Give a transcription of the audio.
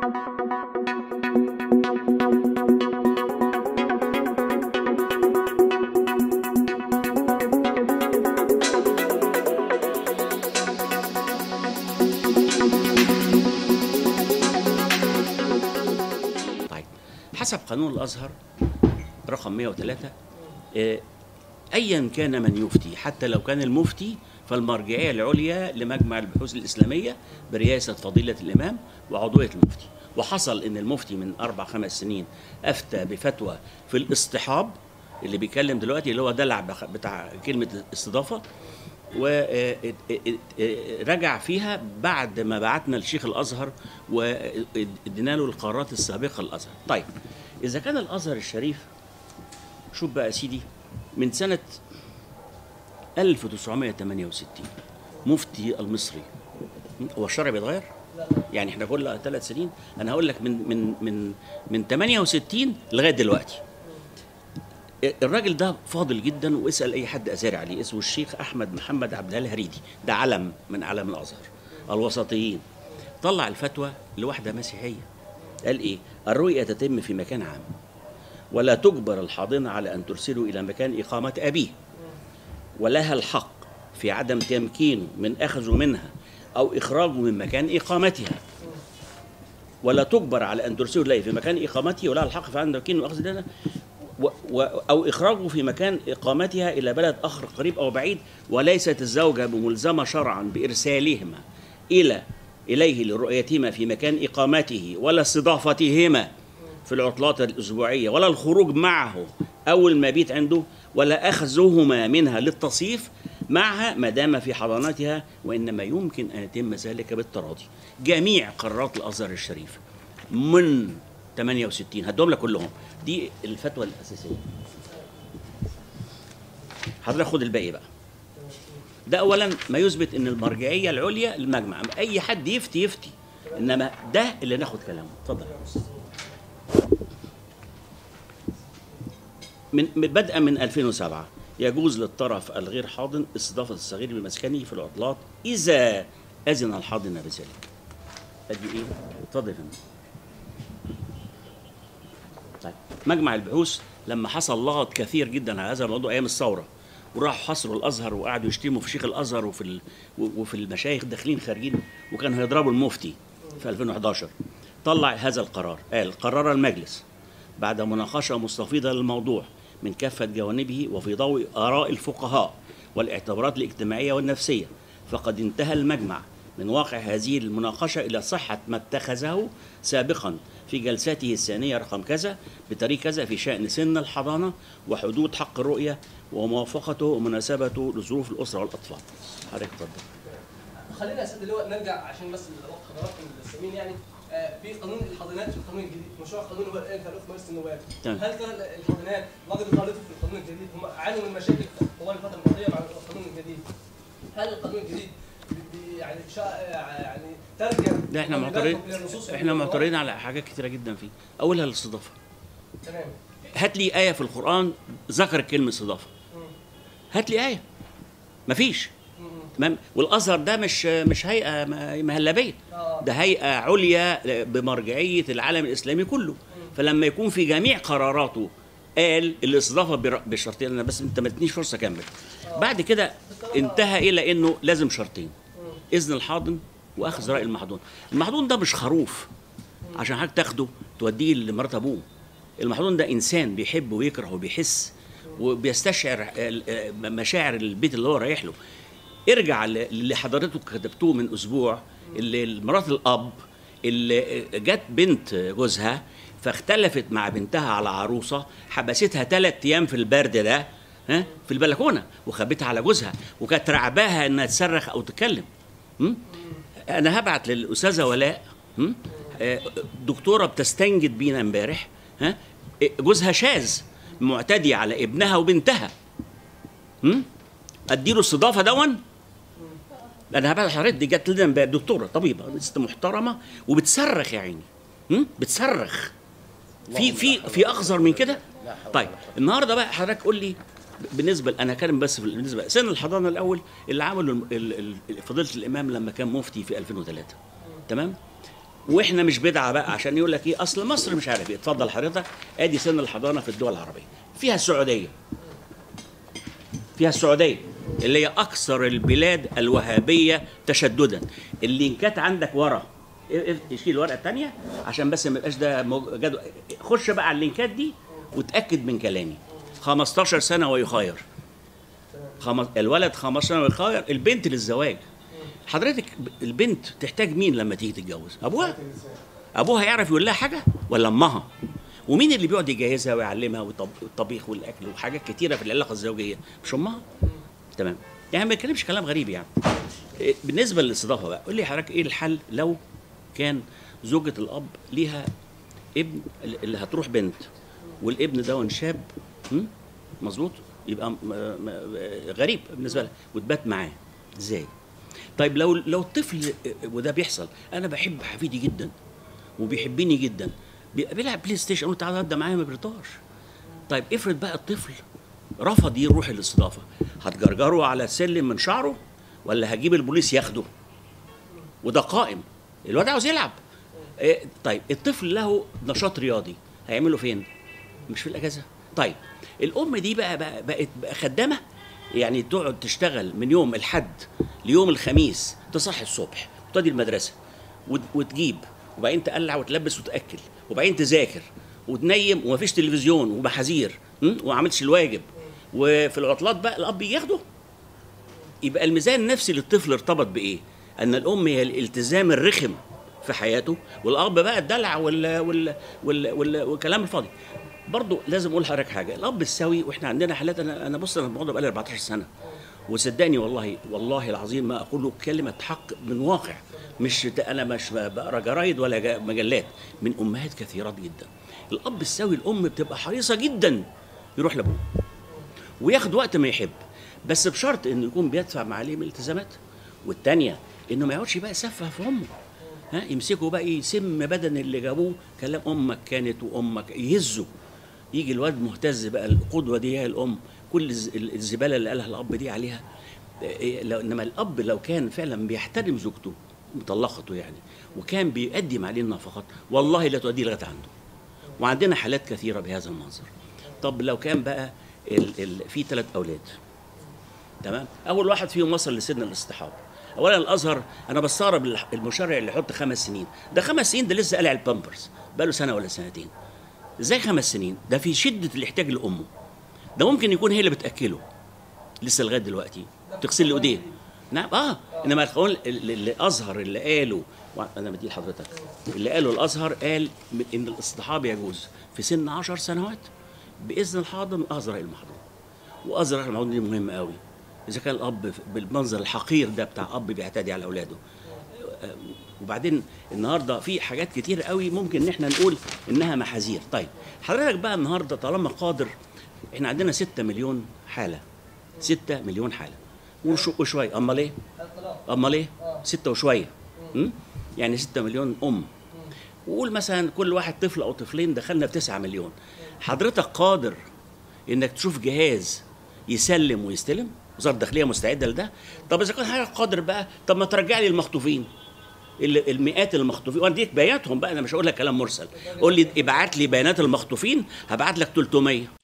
طيب حسب قانون الازهر رقم 103 آه، ايا كان من يفتي حتى لو كان المفتي فالمرجعيه العليا لمجمع البحوث الاسلاميه برئاسه فضيله الامام وعضويه المفتي وحصل ان المفتي من اربع خمس سنين افتى بفتوى في الاصطحاب اللي بيتكلم دلوقتي اللي هو دلع بخ- بتاع كلمه استضافه ورجع فيها بعد ما بعتنا لشيخ الازهر وادينا له القرارات السابقه للازهر. طيب اذا كان الازهر الشريف شوف بقى يا سيدي من سنه 1968 مفتي المصري هو الشرع بيتغير؟ يعني احنا كل ثلاث سنين انا هقول لك من من من من 68 لغايه دلوقتي الراجل ده فاضل جدا واسال اي حد ازاري عليه اسمه الشيخ احمد محمد عبد الهادي الهريدي ده علم من اعلام الازهر الوسطيين طلع الفتوى لواحده مسيحيه قال ايه الرؤيه تتم في مكان عام ولا تجبر الحاضنه على ان ترسله الى مكان اقامه ابيه ولها الحق في عدم تمكينه من اخذه منها او اخراجه من مكان اقامتها ولا تجبر على ان ترسله اليه في مكان اقامته ولها الحق في عدم تمكينه من اخذ منها و و او اخراجه في مكان اقامتها الى بلد اخر قريب او بعيد وليست الزوجه بملزمه شرعا بارسالهما الى اليه لرؤيتهما في مكان اقامته ولا استضافتهما في العطلات الاسبوعيه ولا الخروج معه او المبيت عنده ولا اخذهما منها للتصيف معها ما دام في حضانتها وانما يمكن ان يتم ذلك بالتراضي. جميع قرارات الازهر الشريف من 68 هدوم لك كلهم دي الفتوى الاساسيه. حضرتك خد الباقي بقى. ده اولا ما يثبت ان المرجعيه العليا للمجمع اي حد يفتي يفتي انما ده اللي ناخد كلامه اتفضل من من- بدءا من 2007 يجوز للطرف الغير حاضن استضافه الصغير بمسكنه في العطلات اذا اذن الحاضن بذلك. ادي ايه؟ اتفضل يا فندم. طيب مجمع البحوث لما حصل لغط كثير جدا على هذا الموضوع ايام الثوره وراحوا حصروا الازهر وقعدوا يشتموا في شيخ الازهر وفي ال... وفي المشايخ داخلين خارجين وكانوا هيضربوا المفتي في 2011 طلع هذا القرار قال قرر المجلس بعد مناقشه مستفيضه للموضوع من كافه جوانبه وفي ضوء اراء الفقهاء والاعتبارات الاجتماعيه والنفسيه فقد انتهى المجمع من واقع هذه المناقشه الى صحه ما اتخذه سابقا في جلساته الثانيه رقم كذا بتاريخ كذا في شان سن الحضانه وحدود حق الرؤيه وموافقته ومناسبته لظروف الاسره والاطفال. حضرتك اتفضل. خلينا يا سيدي اللواء نرجع عشان بس الوقت حضراتكم المسلمين يعني آه، في قانون الحاضنات في القانون الجديد مشروع قانون هو الان تعرف مجلس النواب تمام. هل ترى الحاضنات وجدوا طالبوا في القانون الجديد هم عانوا من مشاكل طوال الفتره الماضيه مع القانون الجديد هل القانون الجديد بي- بي- يعني شاء يعني ترجم لا احنا واجباتهم معترضين إلى النصوص احنا والقرآن؟ معترضين على حاجات كتيره جدا فيه. اولها الاستضافه. تمام هات لي ايه في القران ذكرت كلمه استضافه. مم. هات لي ايه. مفيش. مم. تمام والازهر ده مش مش هيئه م- مهلبيه اه ده هيئه عليا بمرجعيه العالم الاسلامي كله فلما يكون في جميع قراراته قال الاستضافه بر- بشرطين انا بس انت ما ادتنيش فرصه اكمل بعد كده انتهى الى انه لازم شرطين اذن الحاضن واخذ راي المحضون المحضون ده مش خروف عشان حضرتك تاخده توديه لمرات ابوه المحضون ده انسان بيحب ويكره وبيحس وبيستشعر ال- آه، مشاعر البيت اللي هو رايح له ارجع ل- اللي حضرتك كتبتوه من اسبوع اللي مرات الاب اللي جت بنت جوزها فاختلفت مع بنتها على عروسه حبستها ثلاث ايام في البرد ده ها في البلكونه وخبتها على جوزها وكانت رعباها انها تصرخ او تتكلم م? انا هبعت للاستاذه ولاء م? آه، دكتوره بتستنجد بينا امبارح ها آه، جوزها شاذ معتدي على ابنها وبنتها م? اديله استضافه دون انا هبعت لحضرتك دي جت لنا امبارح دكتوره طبيبه ست محترمه وبتصرخ يا عيني م? بتصرخ في في في اخزر من كده طيب النهارده بقى حضرتك قول لي بالنسبه انا هتكلم بس في- بالنسبه سن الحضانه الاول اللي عمله الم- ال- ال- فضيله الامام لما كان مفتي في 2003 تمام واحنا مش بدعه بقى عشان يقول لك ايه اصل مصر مش عارف ايه اتفضل حضرتك ادي سن الحضانه في الدول العربيه فيها السعوديه فيها السعوديه اللي هي اكثر البلاد الوهابيه تشددا اللينكات عندك ورا اف- اف- شيل الورقه الثانيه عشان بس ما يبقاش ده موج- جدول خش بقى على اللينكات دي وتاكد من كلامي 15 سنه ويخير خمس... الولد 15 سنه ويخير البنت للزواج حضرتك ب- البنت تحتاج مين لما تيجي تتجوز ابوها ابوها يعرف يقول لها حاجه ولا امها ومين اللي بيقعد يجهزها ويعلمها والطب- والطبيخ والاكل وحاجات كتيره في العلاقه الزوجيه مش امها تمام يعني ما بيتكلمش كلام غريب يعني إيه، بالنسبه للاستضافه بقى قول لي حضرتك ايه الحل لو كان زوجة الاب ليها ابن اللي هتروح بنت والابن ده شاب م? مظبوط يبقى م- م- غريب بالنسبه لها وتبات معاه ازاي طيب لو لو الطفل وده بيحصل انا بحب حفيدي جدا وبيحبني جدا بي- بيلعب بلاي ستيشن قلت تعالى ابدا معايا ما بيرضاش طيب افرض بقى الطفل رفض يروح الاستضافه هتجرجره على السلم من شعره ولا هجيب البوليس ياخده وده قائم الواد عاوز يلعب إيه طيب الطفل له نشاط رياضي هيعمله فين مش في الاجازه طيب الام دي بقى, بقى بقت بقى خدامه يعني تقعد تشتغل من يوم الحد ليوم الخميس تصحي الصبح وتودي المدرسه وت- وتجيب وبعدين تقلع وتلبس وتاكل وبعدين تذاكر وتنيم ومفيش تلفزيون ومحاذير م? وما عملتش الواجب وفي العطلات بقى الاب ياخده يبقى الميزان النفسي للطفل ارتبط بايه؟ ان الام هي الالتزام الرخم في حياته والاب بقى الدلع وال وال وال وال والكلام الفاضي. برضه لازم اقول لحضرتك حاجه، الاب السوي واحنا عندنا حالات انا انا بص انا الموضوع ده بقالي 14 سنه وصدقني والله والله العظيم ما اقول كلمه حق من واقع مش انا مش بقرا جرايد ولا جا- مجلات من امهات كثيرات جدا. الاب السوي الام بتبقى حريصه جدا يروح لابوه وياخد وقت ما يحب بس بشرط انه يكون بيدفع معاليه من الالتزامات والتانية انه ما يقعدش بقى يسفه في امه ها يمسكوا بقى يسم بدن اللي جابوه كلام امك كانت وامك يهزوا يجي الواد مهتز بقى القدوه دي هي الام كل الز- الزباله اللي قالها الاب دي عليها إيه، لو انما الاب لو كان فعلا بيحترم زوجته مطلقته يعني وكان بيقدم عليه النفقات والله لا تؤدي لغايه عنده وعندنا حالات كثيره بهذا المنظر طب لو كان بقى ال ال في ثلاث اولاد تمام اول واحد فيهم وصل لسن الاصطحاب اولا الازهر انا بستغرب الح- المشرع اللي يحط خمس سنين ده خمس سنين ده لسه قالع البامبرز بقى له سنه ولا سنتين ازاي خمس سنين ده في شده الاحتياج لامه ده ممكن يكون هي اللي بتاكله لسه لغايه دلوقتي تغسل له ايديه نعم اه انما القانون اللي اللي اظهر اللي قاله وع- انا بدي لحضرتك اللي قاله الازهر قال م- ان الاصطحاب يجوز في سن 10 سنوات باذن الحاضن ازرع المحضون وازرع المحضون دي مهم قوي اذا كان الاب بالمنظر الحقير ده بتاع اب بيعتدي على اولاده آه، وبعدين النهارده في حاجات كتير قوي ممكن ان احنا نقول انها محاذير طيب حضرتك بقى النهارده طالما قادر احنا عندنا 6 مليون حاله 6 مليون حاله وش- وشويه امال ايه الطلاق امال ايه آه. ستة وشويه م? يعني 6 مليون ام وقول مثلا كل واحد طفل او طفلين دخلنا في 9 مليون حضرتك قادر انك تشوف جهاز يسلم ويستلم وزاره الداخليه مستعده لده طب اذا كان حضرتك قادر بقى طب ما ترجع لي المخطوفين اللي- المئات المخطوفين واديك بياناتهم بقى انا مش هقول لك كلام مرسل قول لي ابعت لي بيانات المخطوفين هبعت لك 300